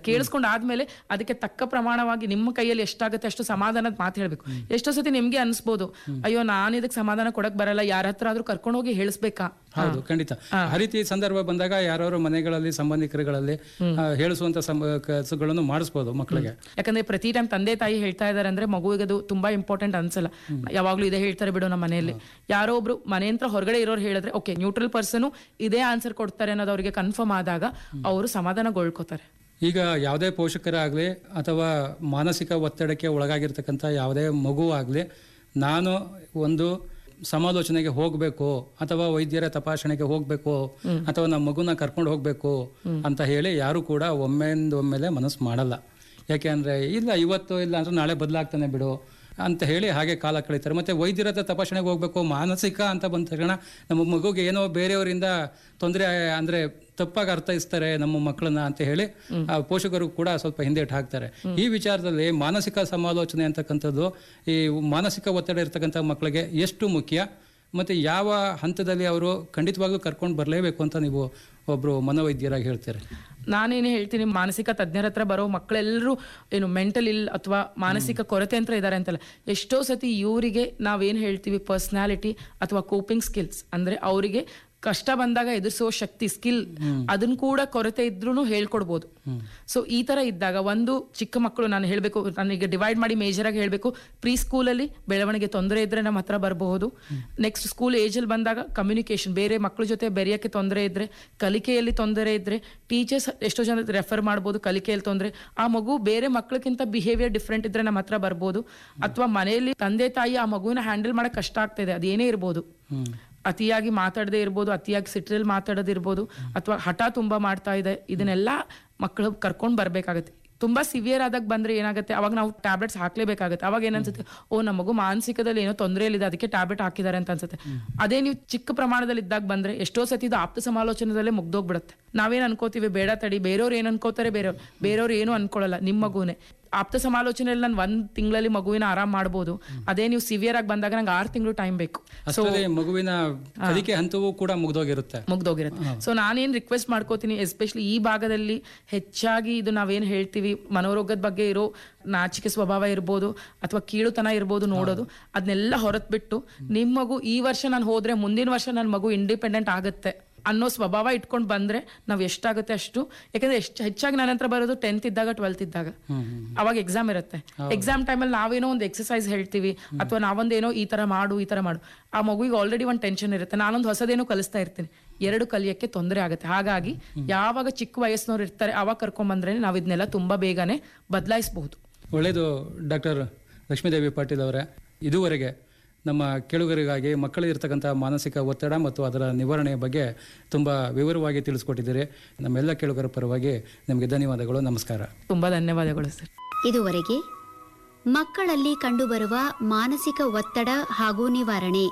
ಕೇಳಿಸ್ಕೊಂಡು ಆದ್ಮೇಲೆ ಅದಕ್ಕೆ ತಕ್ಕ ಪ್ರಮಾಣವಾಗಿ ನಿಮ್ಮ ಕೈಯಲ್ಲಿ ಎಷ್ಟಾಗುತ್ತೆ ಅಷ್ಟು ಸಮಾಧಾನದ ಮಾತು ಹೇಳ್ಬೇಕು ಎಷ್ಟೋ ಸತಿ ನಿಮ್ಗೆ ಅನ್ಸ್ಬೋದು ಅಯ್ಯೋ ನಾನು ಇದಕ್ಕೆ ಸಮಾಧಾನ ಕೊಡಕ್ ಬರಲ್ಲ ಯಾರ ಹತ್ರ ಆದ್ರೂ ಕರ್ಕೊಂಡು ಹೋಗಿ ಹೇಳಿಸ್ಬೇಕಾ ಹೌದು ಖಂಡಿತ ಆ ರೀತಿ ಸಂದರ್ಭ ಬಂದಾಗ ಯಾರು ಮನೆಗಳಲ್ಲಿ ಸಂಬಂಧಿಕರುಗಳಲ್ಲಿ ಆ, ಹೇಳಿಸುವಂತ ಸಂಬ- ಕೆಲಸಗಳನ್ನು ಮಾಡಿಸ್ಬೋದು ಮಕ್ಕಳಿಗೆ ಯಾಕಂದ್ರೆ ಪ್ರತಿ ಟೈಮ್ ತಂದೆ ತಾಯಿ ಹೇಳ್ತಾ ಇದಾರೆ ಅಂದ್ರೆ ಮಗುವಿಗೆ ಅದು ತುಂಬಾ ಇಂಪಾರ್ಟೆಂಟ್ ಅನ್ಸಲ್ಲ ಯಾವಾಗ್ಲೂ ಇದೇ ಹೇಳ್ತಾರೆ ಬಿಡು ನಮ್ಮ ಮನೆಯಲ್ಲಿ ಯಾರೋ ಒಬ್ರು ಮನೆ ಹತ್ರ ಹೊರಗಡೆ ಇರೋರು ಹೇಳಿದ್ರೆ ಓಕೆ ನ್ಯೂಟ್ರಲ್ ಪರ್ಸನ್ ಇದೇ ಆನ್ಸರ್ ಕೊಡ್ತಾರೆ ಅನ್ನೋದು ಅವರಿಗೆ ಕನ್ಫರ್ಮ್ ಆದಾಗ ಅವರು ಸಮಾಧಾನಗೊಳ್ಕೋತಾರೆ ಈಗ ಯಾವುದೇ ಪೋಷಕರಾಗಲಿ ಅಥವಾ ಮಾನಸಿಕ ಒತ್ತಡಕ್ಕೆ ಒಳಗಾಗಿರ್ತಕ್ಕಂಥ ಯಾವುದೇ ಮಗು ಆಗಲಿ ನಾನು ಒಂದು ಸಮಾಲೋಚನೆಗೆ ಹೋಗಬೇಕು ಅಥವಾ ವೈದ್ಯರ ತಪಾಸಣೆಗೆ ಹೋಗಬೇಕು ಅಥವಾ ನಮ್ಮ ಮಗುನ ಕರ್ಕೊಂಡು ಹೋಗಬೇಕು ಅಂತ ಹೇಳಿ ಯಾರು ಕೂಡ ಒಮ್ಮೆಂದು ಒಮ್ಮೆಲೆ ಮನಸ್ಸು ಮಾಡಲ್ಲ ಯಾಕೆ ಅಂದರೆ ಇಲ್ಲ ಇವತ್ತು ಇಲ್ಲ ಅಂದ್ರೆ ನಾಳೆ ಬದಲಾಗ್ತಾನೆ ಬಿಡು ಅಂತ ಹೇಳಿ ಹಾಗೆ ಕಾಲ ಕಳೀತಾರೆ ಮತ್ತೆ ವೈದ್ಯರ ಹತ್ರ ತಪಾಸಣೆಗೆ ಹೋಗಬೇಕು ಮಾನಸಿಕ ಅಂತ ಬಂದ ತಕ್ಷಣ ನಮ್ಮ ಮಗುಗೆ ಏನೋ ಬೇರೆಯವರಿಂದ ತೊಂದರೆ ಅಂದರೆ ತಪ್ಪಾಗಿ ಅರ್ಥೈಸ್ತಾರೆ ನಮ್ಮ ಮಕ್ಕಳನ್ನ ಅಂತ ಹೇಳಿ ಆ ಪೋಷಕರು ಕೂಡ ಸ್ವಲ್ಪ ಹಿಂದೇಟ್ ಹಾಕ್ತಾರೆ ಈ ವಿಚಾರದಲ್ಲಿ ಮಾನಸಿಕ ಸಮಾಲೋಚನೆ ಅಂತಕ್ಕಂಥದ್ದು ಈ ಮಾನಸಿಕ ಒತ್ತಡ ಇರ್ತಕ್ಕಂಥ ಮಕ್ಕಳಿಗೆ ಎಷ್ಟು ಮುಖ್ಯ ಮತ್ತೆ ಯಾವ ಹಂತದಲ್ಲಿ ಅವರು ಖಂಡಿತವಾಗ್ಲೂ ಕರ್ಕೊಂಡು ಬರಲೇಬೇಕು ಅಂತ ನೀವು ಒಬ್ರು ಮನೋವೈದ್ಯರಾಗಿ ಹೇಳ್ತಾರೆ ನಾನೇನು ಹೇಳ್ತೀನಿ ಮಾನಸಿಕ ತಜ್ಞರ ಹತ್ರ ಬರೋ ಮಕ್ಕಳೆಲ್ಲರೂ ಏನು ಮೆಂಟಲ್ ಇಲ್ ಅಥವಾ ಮಾನಸಿಕ ಕೊರತೆ ಅಂತ ಇದ್ದಾರೆ ಅಂತಲ್ಲ ಎಷ್ಟೋ ಸತಿ ಇವರಿಗೆ ನಾವೇನು ಹೇಳ್ತೀವಿ ಪರ್ಸ್ನಾಲಿಟಿ ಅಥವಾ ಕೋಪಿಂಗ್ ಸ್ಕಿಲ್ಸ್ ಅಂದ್ರೆ ಅವರಿಗೆ ಕಷ್ಟ ಬಂದಾಗ ಎದುರಿಸೋ ಶಕ್ತಿ ಸ್ಕಿಲ್ ಅದನ್ನ ಕೂಡ ಕೊರತೆ ಇದ್ರೂ ಹೇಳ್ಕೊಡ್ಬೋದು ಸೊ ಈ ತರ ಇದ್ದಾಗ ಒಂದು ಚಿಕ್ಕ ಮಕ್ಕಳು ನಾನು ಹೇಳಬೇಕು ನನಗೆ ಡಿವೈಡ್ ಮಾಡಿ ಮೇಜರ್ ಆಗಿ ಹೇಳಬೇಕು ಪ್ರೀ ಸ್ಕೂಲಲ್ಲಿ ಬೆಳವಣಿಗೆ ತೊಂದರೆ ಇದ್ರೆ ನಮ್ಮ ಹತ್ರ ಬರಬಹುದು ನೆಕ್ಸ್ಟ್ ಸ್ಕೂಲ್ ಏಜಲ್ಲಿ ಬಂದಾಗ ಕಮ್ಯುನಿಕೇಶನ್ ಬೇರೆ ಮಕ್ಕಳ ಜೊತೆ ಬೆರೆಯಕ್ಕೆ ತೊಂದರೆ ಇದ್ರೆ ಕಲಿಕೆಯಲ್ಲಿ ತೊಂದರೆ ಇದ್ರೆ ಟೀಚರ್ಸ್ ಎಷ್ಟೋ ಜನ ರೆಫರ್ ಮಾಡ್ಬೋದು ಕಲಿಕೆಯಲ್ಲಿ ತೊಂದರೆ ಆ ಮಗು ಬೇರೆ ಮಕ್ಕಳಕ್ಕಿಂತ ಬಿಹೇವಿಯರ್ ಡಿಫ್ರೆಂಟ್ ಇದ್ರೆ ನಮ್ಮ ಹತ್ರ ಬರ್ಬೋದು ಅಥವಾ ಮನೆಯಲ್ಲಿ ತಂದೆ ತಾಯಿ ಆ ಮಗುವಿನ ಹ್ಯಾಂಡಲ್ ಮಾಡಕ್ ಕಷ್ಟ ಆಗ್ತಿದೆ ಅದೇನೇ ಇರ್ಬೋದು ಅತಿಯಾಗಿ ಮಾತಾಡದೇ ಇರ್ಬೋದು ಅತಿಯಾಗಿ ಸಿಟ್ರಲ್ಲಿ ಮಾತಾಡೋದಿರ್ಬೋದು ಅಥವಾ ಹಠ ತುಂಬಾ ಮಾಡ್ತಾ ಇದೆ ಇದನ್ನೆಲ್ಲ ಮಕ್ಕಳು ಕರ್ಕೊಂಡು ಬರ್ಬೇಕಾಗತ್ತೆ ತುಂಬಾ ಸಿವಿಯರ್ ಆದಾಗ ಬಂದ್ರೆ ಏನಾಗುತ್ತೆ ಅವಾಗ ನಾವು ಟ್ಯಾಬ್ಲೆಟ್ಸ್ ಹಾಕ್ಲೇಬೇಕಾಗುತ್ತೆ ಅವಾಗ ಏನನ್ಸುತ್ತೆ ಓ ನಮ್ಮ ಮಗು ಮಾನಸಿಕದಲ್ಲಿ ಏನೋ ತೊಂದರೆಯಲ್ಲಿದೆ ಅದಕ್ಕೆ ಟ್ಯಾಬ್ಲೆಟ್ ಹಾಕಿದ್ದಾರೆ ಅಂತ ಅನ್ಸುತ್ತೆ ಅದೇ ನೀವು ಚಿಕ್ಕ ಪ್ರಮಾಣದಲ್ಲಿ ಇದ್ದಾಗ ಬಂದ್ರೆ ಎಷ್ಟೋ ಸತಿ ಇದು ಆಪ್ತ ಸಮಾಲೋಚನೆದಲ್ಲೇ ಮುಗ್ದೋಗ್ಬಿಡುತ್ತೆ ನಾವೇನ್ ಅನ್ಕೋತೀವಿ ಬೇಡ ತಡಿ ಬೇರೆಯವ್ರು ಏನ್ ಅನ್ಕೋತಾರೆ ಬೇರೆಯವ್ರು ಬೇರೆಯವ್ರು ಏನು ಅನ್ಕೊಳ್ಳಲ್ಲ ನಿಮ್ಮ ಮಗುನೇ ಆಪ್ತ ಸಮಾಲೋಚನೆಯಲ್ಲಿ ನಾನು ಒಂದ್ ತಿಂಗಳಲ್ಲಿ ಮಗುವಿನ ಆರಾಮ್ ಮಾಡ್ಬೋದು ಅದೇ ನೀವು ಸಿವಿಯರ್ ಆಗಿ ಬಂದಾಗ ನಂಗೆ ಆರು ತಿಂಗಳು ಟೈಮ್ ಬೇಕು ಅಷ್ಟರಲ್ಲಿ ಮಗುವಿನ ಕಲಿಕೆ ಹಂತವೂ ಕೂಡ ಮುಗ್ದೋಗಿರುತ್ತೆ ಮುಗ್ದೋಗಿರುತ್ತೆ ಸೊ ನಾನೇನ್ ರಿಕ್ವೆಸ್ಟ್ ಮಾಡ್ಕೋತೀನಿ ಎಸ್ಪೆಷಲಿ ಈ ಭಾಗದಲ್ಲಿ ಹೆಚ್ಚಾಗಿ ಇದು ನಾವೇನ್ ಹೇಳ್ತೀವಿ ಮನೋರೋಗದ ಬಗ್ಗೆ ಇರೋ ನಾಚಿಕೆ ಸ್ವಭಾವ ಇರ್ಬೋದು ಅಥವಾ ಕೀಳುತನ ಇರ್ಬೋದು ನೋಡೋದು ಅದನ್ನೆಲ್ಲ ಹೊರತ್ ಬಿಟ್ಟು ನಿಮ್ ಮಗು ಈ ವರ್ಷ ನಾನು ಹೋದ್ರೆ ಮುಂದಿನ ವರ್ಷ ನನ್ನ ಮಗು ಇಂಡಿಪೆಂಡೆಂಟ್ ಆಗುತ್ತೆ ಅನ್ನೋ ಸ್ವಭಾವ ಇಟ್ಕೊಂಡು ಬಂದ್ರೆ ನಾವ್ ಎಷ್ಟಾಗುತ್ತೆ ಅಷ್ಟು ಯಾಕಂದ್ರೆ ಎಷ್ಟು ಹೆಚ್ಚಾಗಿ ನನ್ನ ಹತ್ರ ಬರೋದು ಟೆಂತ್ ಇದ್ದಾಗ ಟ್ವೆಲ್ತ್ ಇದ್ದಾಗ ಅವಾಗ ಎಕ್ಸಾಮ್ ಇರುತ್ತೆ ಎಕ್ಸಾಮ್ ಟೈಮಲ್ಲಿ ನಾವೇನೋ ಒಂದು ಎಕ್ಸಸೈಸ್ ಹೇಳ್ತೀವಿ ಅಥವಾ ನಾವೊಂದೇನೋ ಈ ತರ ಮಾಡು ಈ ತರ ಮಾಡು ಆ ಮಗುವಿಗೆ ಆಲ್ರೆಡಿ ಒಂದು ಟೆನ್ಷನ್ ಇರುತ್ತೆ ನಾನೊಂದು ಹೊಸದೇನೋ ಕಲಿಸ್ತಾ ಇರ್ತೀನಿ ಎರಡು ಕಲಿಯಕ್ಕೆ ತೊಂದರೆ ಆಗುತ್ತೆ ಹಾಗಾಗಿ ಯಾವಾಗ ಚಿಕ್ಕ ವಯಸ್ಸಿನವ್ರು ಇರ್ತಾರೆ ಅವಾಗ ಕರ್ಕೊಂಡ್ ಬಂದ್ರೆ ನಾವು ಇದನ್ನೆಲ್ಲ ತುಂಬಾ ಬೇಗನೆ ಬದಲಾಯಿಸಬಹುದು ಒಳ್ಳೆಯದು ಡಾಕ್ಟರ್ ಲಕ್ಷ್ಮೀದೇವಿ ಪಾಟೀಲ್ ಅವರೇ ಇದುವರೆಗೆ ನಮ್ಮ ಕೇಳುಗರಿಗಾಗಿ ಮಕ್ಕಳಿರ್ತಕ್ಕಂಥ ಮಾನಸಿಕ ಒತ್ತಡ ಮತ್ತು ಅದರ ನಿವಾರಣೆಯ ಬಗ್ಗೆ ತುಂಬ ವಿವರವಾಗಿ ತಿಳಿಸ್ಕೊಟ್ಟಿದ್ದೀರಿ ನಮ್ಮೆಲ್ಲ ಕೇಳುಗರ ಪರವಾಗಿ ನಿಮಗೆ ಧನ್ಯವಾದಗಳು ನಮಸ್ಕಾರ ತುಂಬಾ ಧನ್ಯವಾದಗಳು ಸರ್ ಇದುವರೆಗೆ ಮಕ್ಕಳಲ್ಲಿ ಕಂಡುಬರುವ ಮಾನಸಿಕ ಒತ್ತಡ ಹಾಗೂ ನಿವಾರಣೆ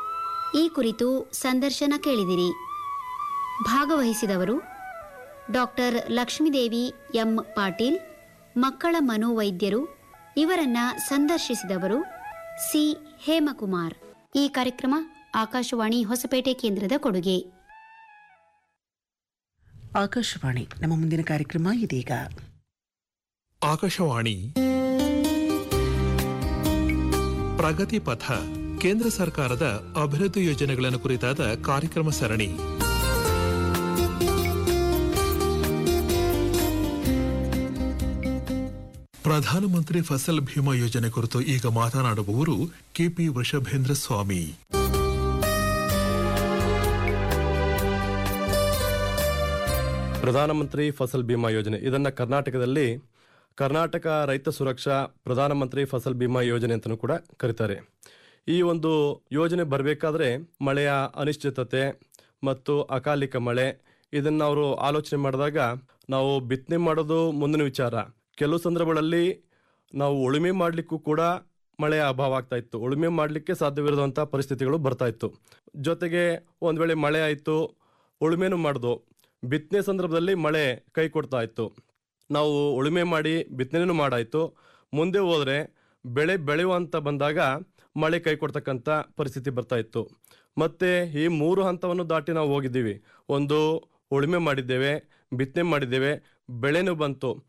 ಈ ಕುರಿತು ಸಂದರ್ಶನ ಕೇಳಿದಿರಿ ಭಾಗವಹಿಸಿದವರು ಡಾಕ್ಟರ್ ಲಕ್ಷ್ಮೀದೇವಿ ಎಂ ಪಾಟೀಲ್ ಮಕ್ಕಳ ಮನೋವೈದ್ಯರು ಇವರನ್ನ ಸಂದರ್ಶಿಸಿದವರು ಸಿ ಹೇಮಕುಮಾರ್ ಈ ಕಾರ್ಯಕ್ರಮ ಆಕಾಶವಾಣಿ ಹೊಸಪೇಟೆ ಕೇಂದ್ರದ ಕೊಡುಗೆ ಆಕಾಶವಾಣಿ ನಮ್ಮ ಮುಂದಿನ ಕಾರ್ಯಕ್ರಮ ಇದೀಗ ಆಕಾಶವಾಣಿ ಪ್ರಗತಿ ಪಥ ಕೇಂದ್ರ ಸರ್ಕಾರದ ಅಭಿವೃದ್ಧಿ ಯೋಜನೆಗಳನ್ನು ಕುರಿತಾದ ಕಾರ್ಯಕ್ರಮ ಸರಣಿ ಪ್ರಧಾನಮಂತ್ರಿ ಫಸಲ್ ಭೀಮಾ ಯೋಜನೆ ಕುರಿತು ಈಗ ಮಾತನಾಡುವವರು ಕೆಪಿ ವೃಷಭೇಂದ್ರ ಸ್ವಾಮಿ ಪ್ರಧಾನಮಂತ್ರಿ ಫಸಲ್ ಬಿಮಾ ಯೋಜನೆ ಇದನ್ನ ಕರ್ನಾಟಕದಲ್ಲಿ ಕರ್ನಾಟಕ ರೈತ ಸುರಕ್ಷಾ ಪ್ರಧಾನಮಂತ್ರಿ ಫಸಲ್ ಬಿಮಾ ಯೋಜನೆ ಅಂತಲೂ ಕೂಡ ಕರೀತಾರೆ ಈ ಒಂದು ಯೋಜನೆ ಬರಬೇಕಾದ್ರೆ ಮಳೆಯ ಅನಿಶ್ಚಿತತೆ ಮತ್ತು ಅಕಾಲಿಕ ಮಳೆ ಇದನ್ನ ಅವರು ಆಲೋಚನೆ ಮಾಡಿದಾಗ ನಾವು ಬಿತ್ತನೆ ಮಾಡೋದು ಮುಂದಿನ ವಿಚಾರ ಕೆಲವು ಸಂದರ್ಭಗಳಲ್ಲಿ ನಾವು ಉಳುಮೆ ಮಾಡಲಿಕ್ಕೂ ಕೂಡ ಮಳೆಯ ಅಭಾವ ಆಗ್ತಾ ಇತ್ತು ಉಳುಮೆ ಮಾಡಲಿಕ್ಕೆ ಸಾಧ್ಯವಿರದಂಥ ಪರಿಸ್ಥಿತಿಗಳು ಬರ್ತಾ ಇತ್ತು ಜೊತೆಗೆ ಒಂದು ವೇಳೆ ಮಳೆ ಆಯಿತು ಉಳುಮೆನೂ ಮಾಡ್ದು ಬಿತ್ತನೆ ಸಂದರ್ಭದಲ್ಲಿ ಮಳೆ ಕೈ ಕೊಡ್ತಾ ಇತ್ತು ನಾವು ಉಳುಮೆ ಮಾಡಿ ಬಿತ್ತನೆನೂ ಮಾಡಾಯಿತು ಮುಂದೆ ಹೋದರೆ ಬೆಳೆ ಬೆಳೆಯುವಂತ ಬಂದಾಗ ಮಳೆ ಕೈ ಕೊಡ್ತಕ್ಕಂಥ ಪರಿಸ್ಥಿತಿ ಬರ್ತಾ ಇತ್ತು ಮತ್ತೆ ಈ ಮೂರು ಹಂತವನ್ನು ದಾಟಿ ನಾವು ಹೋಗಿದ್ದೀವಿ ಒಂದು ಉಳುಮೆ ಮಾಡಿದ್ದೇವೆ ಬಿತ್ತನೆ ಮಾಡಿದ್ದೇವೆ ಬೆಳೆನೂ ಬಂತು